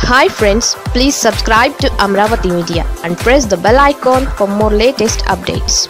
Hi friends please subscribe to Amaravati media and press the bell icon for more latest updates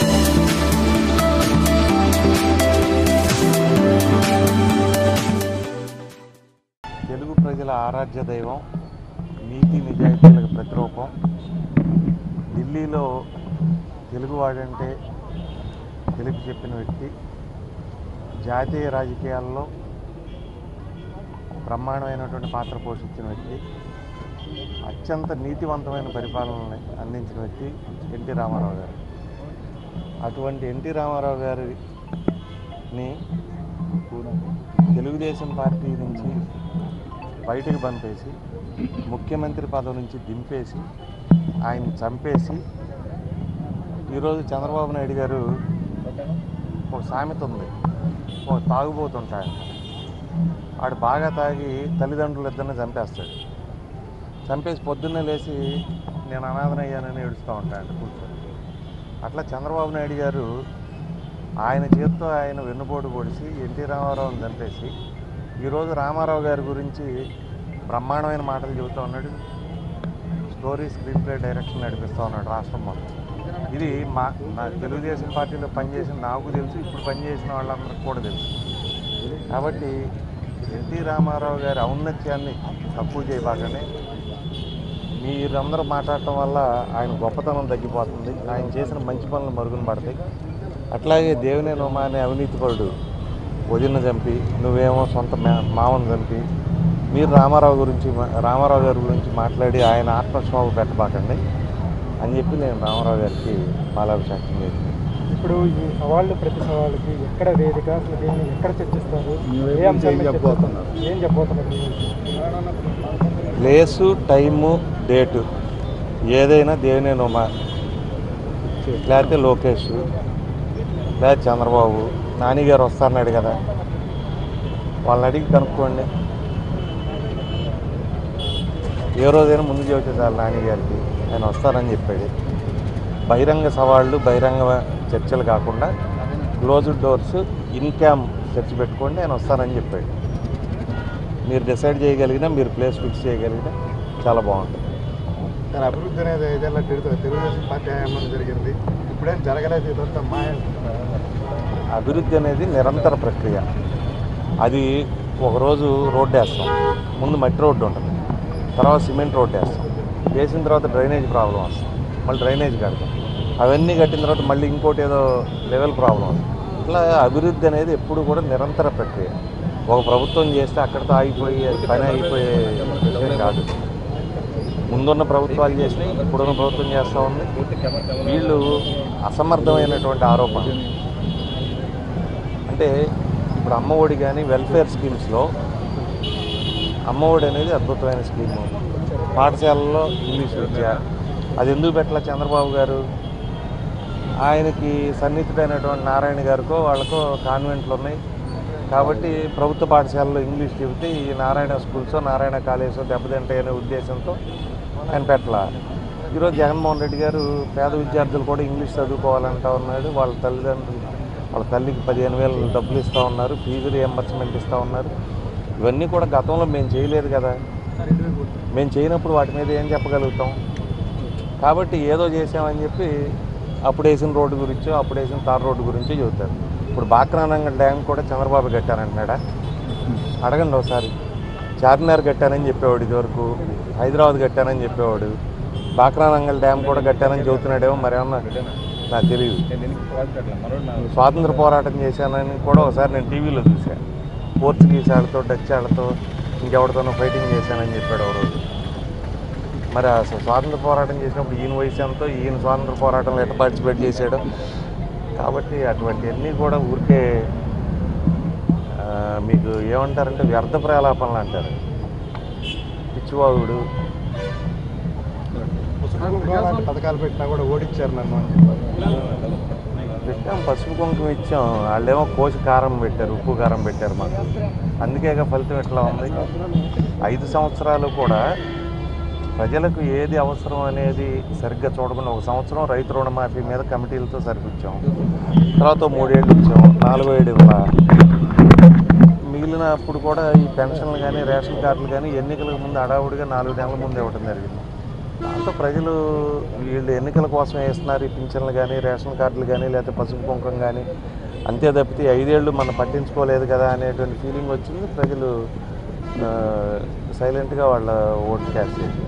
Telugu ప్రజల ఆరాధ్య దైవం నీతి నిజాయితీలకు ప్రతిరూపం ఢిల్లీలో తెలుగువాడంటే తెలుగు చెప్పిన వ్యక్తి జాతీయ రాజకీయాల్లో బ్రహ్మాండమైనటువంటి పాత్ర పోషించిన వ్యక్తి అత్యంత నీతివంతమైన పరిపాలనని అందించిన వ్యక్తి ఎన్టీ రామారావు గారు అటువంటి ఎన్టీ రామారావు గారిని తెలుగుదేశం పార్టీ నుంచి బయటకు పంపేసి ముఖ్యమంత్రి పదవి నుంచి దింపేసి ఆయన చంపేసి ఈరోజు చంద్రబాబు నాయుడు గారు ఒక సామెత ఉంది ఒక తాగుబోతుంటాడు వాడు బాగా తాగి తల్లిదండ్రులు ఇద్దరిని చంపేస్తాడు చంపేసి పొద్దున్నే లేచి నేను అనాథనయ్యానని ఏడుస్తూ ఉంటాడు కూర్చొని అట్లా చంద్రబాబు నాయుడు గారు ఆయన చేతితో ఆయన వెన్నుపోటు పొడిచి ఎన్టీ రామారావుని చంపేసి ఈరోజు రామారావు గారి గురించి బ్రహ్మాండమైన మాటలు చెబుతూ ఉన్నాడు స్టోరీ స్క్రీన్ ప్లే డైరెక్షన్ నడిపిస్తూ ఉన్నాడు రాష్ట్రం మొత్తం ఇది మా నా తెలుగుదేశం పార్టీలో పనిచేసిన నాకు తెలుసు ఇప్పుడు పనిచేసిన వాళ్ళందరికీ కూడా తెలుసు కాబట్టి ఎన్టీ రామారావు గారి ఔన్నత్యాన్ని తక్కువ చేయబాగానే మీరందరూ మాట్లాడటం వల్ల ఆయన గొప్పతనం తగ్గిపోతుంది ఆయన చేసిన మంచి పనులు మరుగున పడతాయి అట్లాగే దేవినే నోమా అనే అవినీతిపరుడు వదిన చంపి నువ్వేమో సొంత మా- మామను చంపి మీరు రామారావు గురించి మా- రామారావు గారి గురించి మాట్లాడి ఆయన ఆత్మక్షోభ పెట్టబాకండి అని చెప్పి నేను రామారావు గారికి పాలాభిషేకం చేసింది ఇప్పుడు ఈ సవాళ్ళు ప్రతి సవాళ్ళకి ఎక్కడ వేదిక అసలు దీన్ని ఎక్కడ చర్చిస్తారు ఏ అంశం మీద చర్చిస్తారు? ఏం చెప్పబోతున్నారు ప్లేసు టైము డేటు ఏదైనా దేవినే నోమా లేకపోతే లోకేష్ లేదా చంద్రబాబు నానిగారు వస్తారన్నాడు కదా వాళ్ళని అడిగి కనుక్కోండి ఏ రోజైనా ముందు చెబితే చాలు నానిగారికి ఆయన వస్తారని చెప్పాడు బహిరంగ సవాళ్ళు బహిరంగ చర్చలు కాకుండా క్లోజ్డ్ డోర్స్ ఇన్ క్యామ్ చర్చ పెట్టుకోండి ఆయన వస్తారని చెప్పాడు మీరు డిసైడ్ చేయగలిగినా మీరు ప్లేస్ ఫిక్స్ చేయగలిగినా చాలా బాగుంటుంది కానీ అభివృద్ధి అనేది ఐదేళ్ళ తిరుగుతుంది తెలుగుదేశం పార్టీ హయాంలో జరిగింది ఇప్పుడేం జరగలేదు ఇదంతా మాయ అభివృద్ధి అనేది నిరంతర ప్రక్రియ అది ఒకరోజు రోడ్డు వేస్తాం ముందు మట్టి రోడ్డు ఉంటుంది తర్వాత సిమెంట్ రోడ్డు వేస్తాం వేసిన తర్వాత డ్రైనేజ్ ప్రాబ్లం వస్తుంది మళ్ళీ డ్రైనేజ్ కడతాం అవన్నీ కట్టిన తర్వాత మళ్ళీ ఇంకోటి ఏదో లెవెల్ ప్రాబ్లం వస్తుంది ఇట్లా అభివృద్ధి అనేది ఎప్పుడు కూడా నిరంతర ప్రక్రియ ఒక ప్రభుత్వం చేస్తే అక్కడితో ఆగిపోయి అది పని అయిపోయే విషయం కాదు ముందున్న ప్రభుత్వాలు చేసినాయి ఇప్పుడున్న ప్రభుత్వం చేస్తూ ఉంది వీళ్ళు అసమర్థమైనటువంటి ఆరోపణ అంటే ఇప్పుడు అమ్మఒడి కానీ వెల్ఫేర్ స్కీమ్స్లో అమ్మఒడి అనేది అద్భుతమైన స్కీము పాఠశాలల్లో ఇంగ్లీష్ విద్య అది ఎందుకు పెట్టాల చంద్రబాబు గారు ఆయనకి సన్నిహితుడైనటువంటి నారాయణ గారికో వాళ్ళకో కాన్వెంట్లు ఉన్నాయి కాబట్టి ప్రభుత్వ పాఠశాలలో ఇంగ్లీష్ చెబితే ఈ నారాయణ స్కూల్సో నారాయణ కాలేజో దెబ్బతింటాయనే ఉద్దేశంతో ఆయన పెట్టాల ఈరోజు జగన్మోహన్ రెడ్డి గారు పేద విద్యార్థులు కూడా ఇంగ్లీష్ చదువుకోవాలంటా ఉన్నాడు వాళ్ళ తల్లిదండ్రులు వాళ్ళ తల్లికి పదిహేను వేలు డబ్బులు ఇస్తూ ఉన్నారు ఫీజు రియంబర్స్మెంట్ ఇస్తూ ఉన్నారు ఇవన్నీ కూడా గతంలో మేము చేయలేదు కదా మేము చేయనప్పుడు వాటి మీద ఏం చెప్పగలుగుతాం కాబట్టి ఏదో చేసామని చెప్పి అప్పుడు వేసిన రోడ్డు గురించో అప్పుడు వేసిన తార్ రోడ్డు గురించో చెబుతారు ఇప్పుడు బాక్రానంగ డ్యామ్ కూడా చంద్రబాబు కట్టారంటున్నాడా అడగండి ఒకసారి చార్మినార్ కట్టానని చెప్పేవాడు ఇదివరకు హైదరాబాద్ కట్టానని చెప్పేవాడు బాక్రానంగల్ డ్యామ్ కూడా కట్టానని చెబుతున్నాడేమో మరేమన్నా నాకు తెలియదు స్వాతంత్ర పోరాటం చేశానని కూడా ఒకసారి నేను టీవీలో చూశాను పోర్చుగీస్ వాళ్ళతో డచ్ వాళ్ళతో ఇంకెవరితోనో ఫైటింగ్ చేశానని చెప్పాడు ఒక రోజు మరి అసలు స్వాతంత్ర పోరాటం చేసినప్పుడు ఈయన వయసు ఎంతో ఈయన స్వాతంత్ర పోరాటంలో ఎట్లా పార్టిసిపేట్ చేశాడు కాబట్టి అటువంటివన్నీ కూడా ఊరికే ఆ, మీకు ఏమంటారంటే వ్యర్థ ప్రలాపనలు అంటారు పిచ్చివాగుడు అలాంటి పథకాలు పెట్టినా కూడా ఓడించారు నన్ను అని చెప్పారు పెట్టాం పసుపు కుంకుమ ఇచ్చాం వాళ్ళేమో కోసి కారం పెట్టారు ఉప్పు కారం పెట్టారు మాకు అందుకేగా ఫలితం ఎట్లా ఉంది ఐదు సంవత్సరాలు కూడా ప్రజలకు ఏది అవసరం అనేది సరిగ్గా చూడకుండా ఒక సంవత్సరం రైతు రుణమాఫీ మీద కమిటీలతో సరిపించాం తర్వాత మూడేళ్ళు ఇచ్చాం నాలుగో ఏడు ఇవ్వాల మీ మిగిలినప్పుడు కూడా ఈ పెన్షన్లు కానీ రేషన్ కార్డులు కానీ ఎన్నికలకు ముందు హడావుడిగా నాలుగు నెలల ముందు ఇవ్వడం జరిగింది దాంతో ప్రజలు వీళ్ళు ఎన్నికల కోసం వేస్తున్నారు ఈ పింఛన్లు కానీ రేషన్ కార్డులు కానీ లేకపోతే పసుపు కుంకం కానీ అంతే తప్పితే ఈ ఐదేళ్ళు మనం పట్టించుకోలేదు కదా అనేటువంటి ఫీలింగ్ వచ్చింది ప్రజలు ఆ, సైలెంట్గా వాళ్ళ ఓటు క్యాస్ట్ చేశారు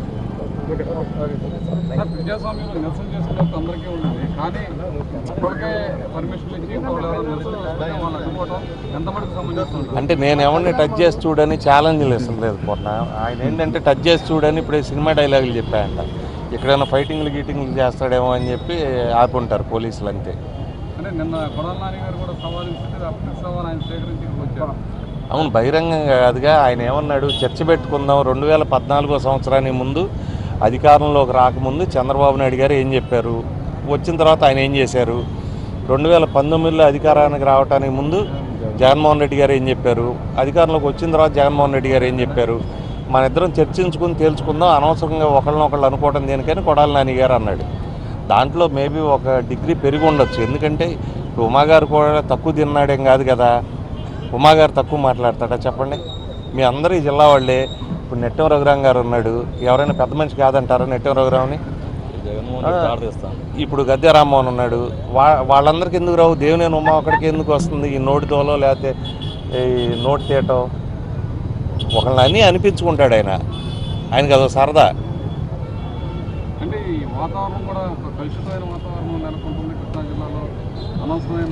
సార్ ప్రజాస్వామ్యం నిరసన చేసుకునే హక్కు అందరికీ ఉంటుంది కానీ ఇప్పటికే పర్మిషన్ ఇచ్చి వాళ్ళు ఎవరైనా నిరసన చేసుకుంటే వాళ్ళు అడ్డుకోవడం ఎంతమందికి సంబంధించి అంటే నేను ఎవరిని టచ్ చేసి చూడని ఛాలెంజ్లు ఇస్తలేదు పొన్న ఆయన ఏంటంటే టచ్ చేసి చూడని ఇప్పుడు సినిమా డైలాగులు చెప్పాయంట ఎక్కడైనా ఫైటింగ్లు గీటింగ్లు చేస్తాడేమో అని చెప్పి ఆపుంటారు పోలీసులు అంతే అంటే నిన్న కొడాల నాని గారు కూడా సవాల్ ఇస్తుంటే అప్పటి సవాల్ ఆయన స్వీకరించి ఇక్కడికి వచ్చారు అవును బహిరంగంగా కాదుగా ఆయన ఏమన్నాడు చర్చ పెట్టుకుందాం రెండు వేల పద్నాలుగో సంవత్సరానికి ముందు అధికారంలోకి రాకముందు చంద్రబాబు నాయుడు గారు ఏం చెప్పారు వచ్చిన తర్వాత ఆయన ఏం చేశారు రెండు వేల పంతొమ్మిదిలో అధికారానికి రావడానికి ముందు జగన్మోహన్ రెడ్డి గారు ఏం చెప్పారు అధికారంలోకి వచ్చిన తర్వాత జగన్మోహన్ రెడ్డి గారు ఏం చెప్పారు మన ఇద్దరం చర్చించుకుని తేల్చుకుందాం అనవసరంగా ఒకళ్ళనొకళ్ళు అనుకోవడం దేనికని కొడాలి నాని గారు అన్నాడు దాంట్లో మేబీ ఒక డిగ్రీ పెరిగి ఉండొచ్చు ఎందుకంటే ఇప్పుడు ఉమాగారు కూడా తక్కువ తిన్నాడేం కాదు కదా ఉమాగారు తక్కువ మాట్లాడతాడా చెప్పండి మీ అందరూ ఈ జిల్లా వాళ్ళే ఇప్పుడు నెట్టం రఘురాం గారు ఉన్నాడు ఎవరైనా పెద్ద మనిషి కాదంటారా నెట్టం రఘురాంని ఇప్పుడు గద్దె రామ్మోహన్ ఉన్నాడు వా వాళ్ళందరికీ ఎందుకు రావు దేవుని ఉమా ఒకడికి ఎందుకు వస్తుంది ఈ నోటి తోలో లేకపోతే ఈ నోటి తేటో ఒకళ్ళని అన్నీ అనిపించుకుంటాడు ఆయన ఆయనకి అదో సరదా అంటే ఈ వాతావరణం కూడా ఒక కలుషితమైన వాతావరణం నెలకొంటుంది కృష్ణా జిల్లాలో అనవసరమైన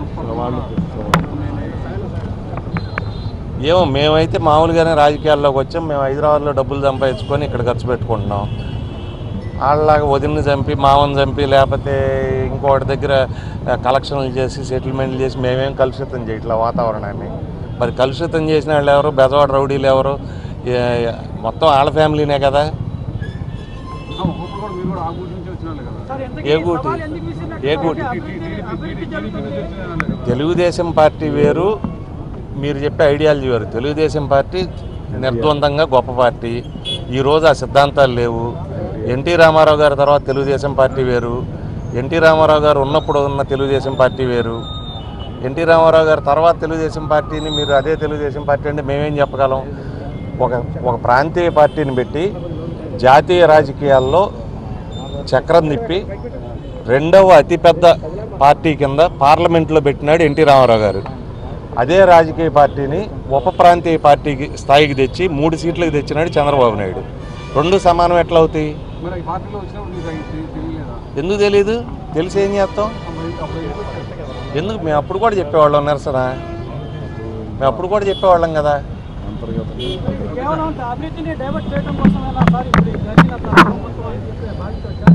మనస్పర్ధలు ఏమో మేమైతే మామూలుగానే రాజకీయాల్లోకి వచ్చాం మేము హైదరాబాద్లో డబ్బులు సంపాదించుకొని ఇక్కడ ఖర్చు పెట్టుకుంటున్నాం వాళ్ళలాగా వదిలిని చంపి మామని చంపి లేకపోతే ఇంకోటి దగ్గర ఆ, కలెక్షన్లు చేసి సెటిల్మెంట్లు చేసి మేమేం కలుషితం చేయట్లా వాతావరణాన్ని మరి కలుషితం చేసిన వాళ్ళు ఎవరు బెజవాడ రౌడీలు ఎవరు ఏ- మొత్తం వాళ్ళ ఫ్యామిలీనే కదా ఒకప్పుడు కూడా మీరు కూడా ఆ గూటి నుంచి వచ్చిన వాళ్ళే కదా ఏ గూటి ఏ గూటి టీడీపీ నుంచి వచ్చిన వాళ్ళే కదా తెలుగుదేశం పార్టీ వేరు మీరు చెప్పే ఐడియాలజీ వేరు తెలుగుదేశం పార్టీ నిర్ద్వందంగా గొప్ప పార్టీ ఈరోజు ఆ సిద్ధాంతాలు లేవు ఎన్టీ రామారావు గారి తర్వాత తెలుగుదేశం పార్టీ వేరు ఎన్టీ రామారావు గారు ఉన్నప్పుడు ఉన్న తెలుగుదేశం పార్టీ వేరు ఎన్టీ రామారావు గారి తర్వాత తెలుగుదేశం పార్టీని మీరు అదే తెలుగుదేశం పార్టీ అంటే మేమేం చెప్పగలం ఒక ఒక ప్రాంతీయ పార్టీని పెట్టి జాతీయ రాజకీయాల్లో చక్రం తిప్పి రెండవ అతిపెద్ద పార్టీ కింద పార్లమెంట్లో పెట్టినాడు ఎన్టీ రామారావు గారు అదే రాజకీయ పార్టీని ఉప ప్రాంతీయ పార్టీకి స్థాయికి తెచ్చి మూడు సీట్లకు తెచ్చినాడు చంద్రబాబు నాయుడు రెండు సమానం ఎట్లా అవుతాయి మరి ఈ పార్టీలో వచ్చినప్పుడు మీకు అవి తె- తెలియలేదా ఎందుకు తెలీదు తెలిసి ఏం చేస్తాం అప్పుడు అప్పుడు ఎందుకు వచ్చారు? ఎందుకు మేము అప్పుడు కూడా చెప్పేవాళ్ళం నిరసన మేము అప్పుడు కూడా చెప్పేవాళ్ళం కదా కేవలం అభివృద్ధిని డైవర్ట్ చేయడం కోసమేనా సార్ ఇప్పుడు ఈ జరిగిన ప్రభుత్వం అని చెప్పి భావించవచ్చా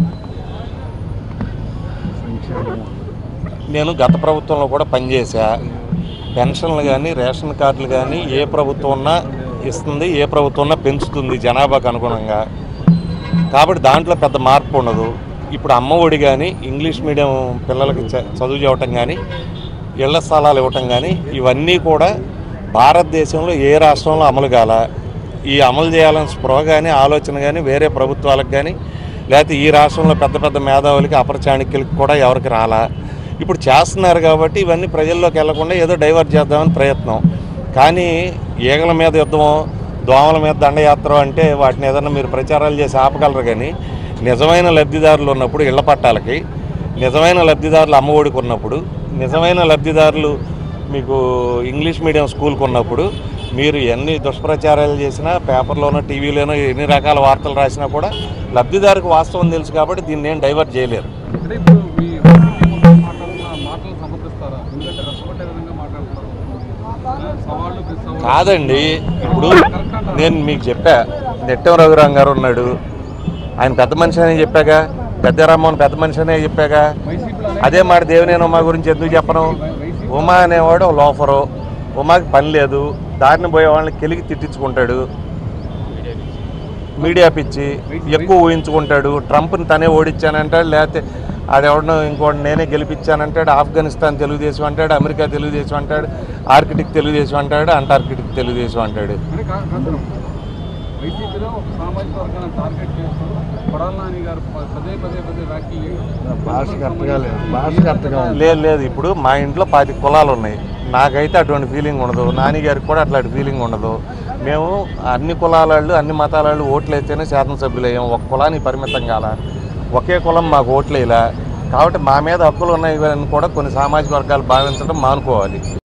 నేను గత ప్రభుత్వంలో కూడా పనిచేశా పెన్షన్లు కానీ రేషన్ కార్డులు కానీ ఏ ప్రభుత్వం ఉన్నా ఇస్తుంది ఏ ప్రభుత్వం ఉన్నా పెంచుతుంది జనాభాకు అనుగుణంగా కాబట్టి దాంట్లో పెద్ద మార్పు ఉండదు ఇప్పుడు అమ్మ ఒడి కానీ ఇంగ్లీష్ మీడియం పిల్లలకి చ- చదువు చెప్పటం కానీ ఇళ్ల స్థలాలు ఇవ్వటం కానీ ఇవన్నీ కూడా భారతదేశంలో ఏ రాష్ట్రంలో అమలు కాల ఈ అమలు చేయాలని స్పృహ కానీ ఆలోచన కానీ వేరే ప్రభుత్వాలకు కానీ లేకపోతే ఈ రాష్ట్రంలో పెద్ద పెద్ద మేధావులకి అపర చాణక్యులకి కూడా ఎవరికి రాలా ఇప్పుడు చేస్తున్నారు కాబట్టి ఇవన్నీ ప్రజల్లోకి వెళ్లకుండా ఏదో డైవర్ట్ చేద్దామని ప్రయత్నం కానీ ఈగల మీద యుద్ధమో దోమల మీద దండయాత్ర అంటే వాటిని ఏదన్నా మీరు ప్రచారాలు చేసి ఆపగలరు కానీ నిజమైన లబ్ధిదారులు ఉన్నప్పుడు ఇళ్ల పట్టాలకి నిజమైన లబ్ధిదారులు అమ్మఒడికి ఉన్నప్పుడు నిజమైన లబ్ధిదారులు మీకు ఇంగ్లీష్ మీడియం స్కూల్కి ఉన్నప్పుడు మీరు ఎన్ని దుష్ప్రచారాలు చేసినా పేపర్లోనో టీవీలోనో ఎన్ని రకాల వార్తలు రాసినా కూడా లబ్ధిదారుకు వాస్తవం తెలుసు కాబట్టి దీన్ని ఏం డైవర్ట్ చేయలేరు అంటే ఇప్పుడు మీ వైసీపీ మొత్తం మాట్లాడుతున్న మాటలు సమర్థిస్తారా ఎందుకంటే రెచ్చగొట్టే విధంగా మాట్లాడుతున్నారు సవాళ్ళు ప్రతి సవాళ్ళు కాదండి ఇప్పుడు నేను మీకు చెప్పా నెట్టం రఘురాం గారు ఉన్నాడు ఆయన పెద్ద మనిషి అని చెప్పాక పెద్ద రామ్మోహన్ పెద్ద మనిషి అనే చెప్పాక వైసీపీలో అదే మాట దేవినేని ఉమా గురించి ఎందుకు చెప్పను ఉమా అనేవాడు ఒక లోఫరు ఉమాకి పని లేదు దారిని పోయే వాళ్ళని కెలికి తిట్టించుకుంటాడు మీడియా పిచ్చి ఎక్కువ ఊహించుకుంటాడు ట్రంప్ని తనే ఓడించానంటాడు లేకపోతే ఆడెవడనో ఇంకోటి నేనే గెలిపించానంటాడు ఆఫ్ఘనిస్తాన్ తెలుగుదేశం అంటాడు అమెరికా తెలుగుదేశం అంటాడు ఆర్కిటిక్ తెలుగుదేశం అంటాడు అంటార్కిటిక్ తెలుగుదేశం అంటాడు అంటే కా- కాదు సార్. వైసీపీలో ఒక సామాజిక వర్గాన్ని టార్గెట్ చేస్తూ కొడాల నాని గారు ప- పదే పదే పదే వ్యాఖ్యలు చేయడం భాష కరెక్ట్గా లేదు భాష కరెక్ట్గా ఉంది లేదు లేదు ఇప్పుడు మా ఇంట్లో పాతి కులాలు ఉన్నాయి నాకైతే అటువంటి ఫీలింగ్ ఉండదు నాని గారికి కూడా అట్లాంటి ఫీలింగ్ ఉండదు మేము అన్ని కులాల వాళ్ళు అన్ని మతాల వాళ్ళు ఓట్లు వేస్తేనే శాసనసభ్యులు అయ్యాం ఒక కులానికి పరిమితం కాల ఒకే కులం మాకు ఓట్లు వేయలే కాబట్టి మా మీద హక్కులు ఉన్నాయి అని కూడా కొన్ని సామాజిక వర్గాలు భావించడం మానుకోవాలి